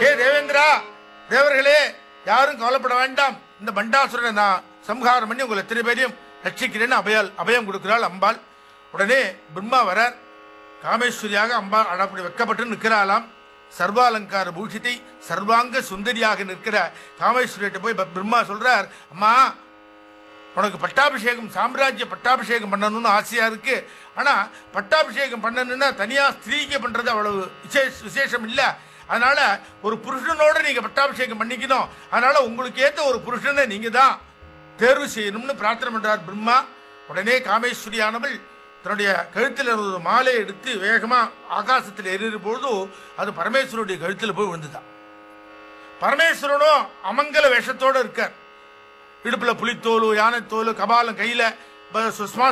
ஏ தேவேந்திரா தேவர்களே யாரும் கவலைப்பட வேண்டாம் இந்த பண்டாசுரனை நான் சம்ஹாரம் பண்ணி உங்களை எத்தனை பேரையும் ரட்சிக்கிறேன்னு அபயால் அபயம் கொடுக்கிறாள் அம்பாள் உடனே பிரம்மா வரார் காமேஸ்வரியாக அம்பாள் அப்படி வெக்கப்பட்டு நிற்கிறாளாம் சர்வாலங்கார பூஷித்தை சர்வாங்க சுந்தரியாக நிற்கிற காமேஸ்வரியிட்ட போய் ப- பிரம்மா சொல்றார் அம்மா உனக்கு பட்டாபிஷேகம் சாம்ராஜ்ய பட்டாபிஷேகம் பண்ணணும்னு ஆசையா இருக்கு ஆனா பட்டாபிஷேகம் பண்ணணும்னா தனியா ஸ்திரீக்கு பண்றது அவ்வளவு விசேஷ விசேஷம் இல்ல அதனால ஒரு புருஷனோட நீங்க பட்டாபிஷேகம் பண்ணிக்கணும் அதனால உங்களுக்கு ஏத்த ஒரு புருஷனை நீங்க தான் தேர்வு செய்யணும்னு பிரார்த்தனை பண்றார் பிரம்மா உடனே காமேஸ்வரியானவள் தன்னுடைய கழுத்தில் ஒரு மாலை எடுத்து வேகமா ஆகாசத்தில் எறிகிற பொழுது அது பரமேஸ்வருடைய கழுத்தில் போய் விழுந்துதான் பரமேஸ்வரனும் அமங்கல வேஷத்தோட இருக்கார் இடுப்புல புலித்தோல் யானைத்தோல் கபாலம் கையில ப- சுஷ்மா